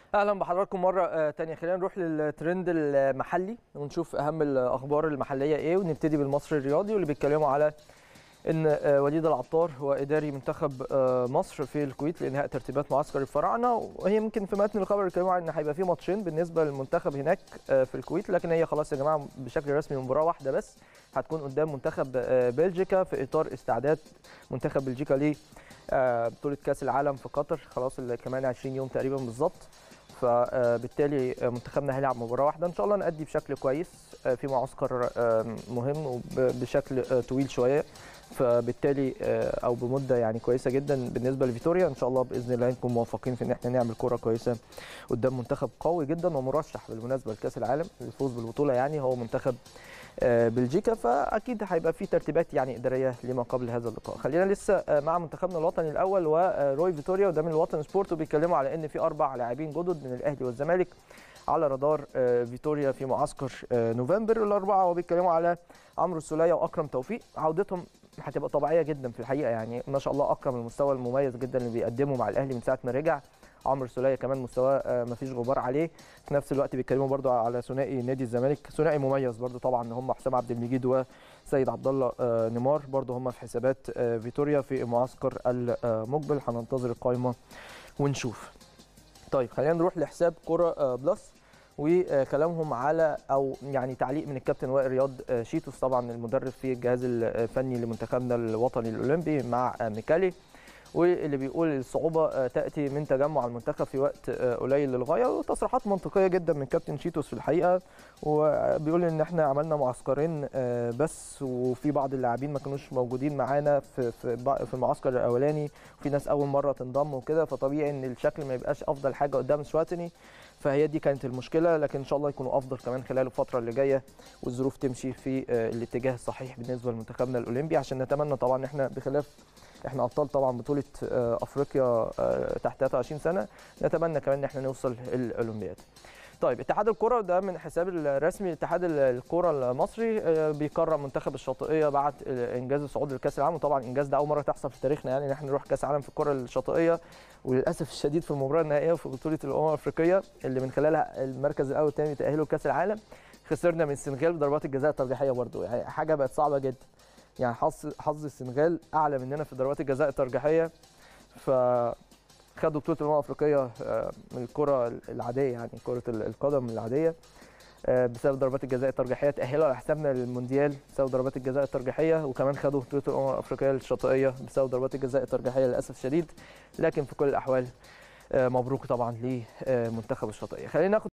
اهلا بحضراتكم مره آه، تانية خلينا نروح للترند المحلي ونشوف اهم الاخبار المحليه ايه ونبتدي بالمصري الرياضي واللي بيتكلموا على ان آه، وليد العطار هو اداري منتخب آه، مصر في الكويت لانهاء ترتيبات معسكر الفراعنه وهي يمكن في متن الخبر بيتكلموا عن ان هيبقى في ماتشين بالنسبه للمنتخب هناك آه، في الكويت لكن هي خلاص يا جماعه بشكل رسمي مباراه واحده بس هتكون قدام منتخب آه، بلجيكا في اطار استعداد منتخب بلجيكا ليه آه، بطوله كاس العالم في قطر خلاص اللي كمان 20 يوم تقريبا بالظبط فبالتالي منتخبنا هيلعب مباراه واحده ان شاء الله نأدي بشكل كويس آه، في معسكر آه، مهم وبشكل آه، طويل شويه فبالتالي آه، او بمده يعني كويسه جدا بالنسبه لفيتوريا ان شاء الله باذن الله نكون موفقين في ان احنا نعمل كره كويسه قدام منتخب قوي جدا ومرشح بالمناسبه لكاس العالم للفوز بالبطوله يعني هو منتخب آه، بلجيكا فاكيد هيبقى في ترتيبات يعني اداريه لما قبل هذا اللقاء خلينا لسه آه، مع منتخبنا الوطني الاول وروي فيتوريا وده من الوطن سبورت وبيتكلموا على ان في اربع لاعبين جدد من الاهلي والزمالك على رادار آه، فيتوريا في معسكر آه، نوفمبر الاربعه وبيتكلموا على عمرو السوليه واكرم توفيق عودتهم هتبقى طبيعيه جدا في الحقيقه يعني ما شاء الله اكرم المستوى المميز جدا اللي بيقدمه مع الاهلي من ساعه ما رجع عمرو السوليه كمان مستواه ما فيش غبار عليه في نفس الوقت بيتكلموا برضو على ثنائي نادي الزمالك ثنائي مميز برضو طبعا هم حسام عبد المجيد وسيد عبد الله آه، نيمار برضو هم في حسابات آه، فيتوريا في المعسكر المقبل هننتظر القائمه ونشوف طيب خلينا نروح لحساب كرة آه، بلس وكلامهم على او يعني تعليق من الكابتن وائل رياض آه، شيتوس طبعا المدرب في الجهاز الفني لمنتخبنا الوطني الاولمبي مع آه، ميكالي واللي بيقول الصعوبه آه، تاتي من تجمع المنتخب في وقت آه، قليل للغايه وتصريحات منطقيه جدا من كابتن شيتوس في الحقيقه وبيقول ان احنا عملنا معسكرين آه، بس وفي بعض اللاعبين ما كانوش موجودين معانا في في بع- في المعسكر الاولاني وفي ناس اول مره تنضم وكده فطبيعي ان الشكل ما يبقاش افضل حاجه قدام سواتني فهي دي كانت المشكله لكن ان شاء الله يكونوا افضل كمان خلال الفتره اللي جايه والظروف تمشي في آه، الاتجاه الصحيح بالنسبه لمنتخبنا الاولمبي عشان نتمنى طبعا احنا بخلاف احنا ابطال طبعا بطوله آه، افريقيا آه، تحت 23 سنه نتمنى كمان ان احنا نوصل الاولمبياد طيب اتحاد الكره ده من حساب الرسمي لاتحاد الكره المصري آه، بيكرم منتخب الشاطئيه بعد انجاز الصعود لكاس العالم وطبعا انجاز ده اول مره تحصل في تاريخنا يعني ان احنا نروح كاس عالم في الكره الشاطئيه وللاسف الشديد في المباراه النهائيه في بطوله الامم الافريقيه اللي من خلالها المركز الاول والثاني تاهلوا لكاس العالم خسرنا من السنغال بضربات الجزاء الترجيحيه برضو يعني حاجه بقت صعبه جدا يعني حظ حظ السنغال اعلى مننا في ضربات الجزاء الترجيحيه ف خدوا بطوله الامم الافريقيه آه، من الكره العاديه يعني كره القدم العاديه آه، بسبب ضربات الجزاء الترجيحيه تاهلوا على حسابنا للمونديال بسبب ضربات الجزاء الترجيحيه وكمان خدوا بطوله الامم الافريقيه الشاطئيه بسبب ضربات الجزاء الترجيحيه للاسف الشديد لكن في كل الاحوال آه، مبروك طبعا لمنتخب الشاطئيه خلينا ناخد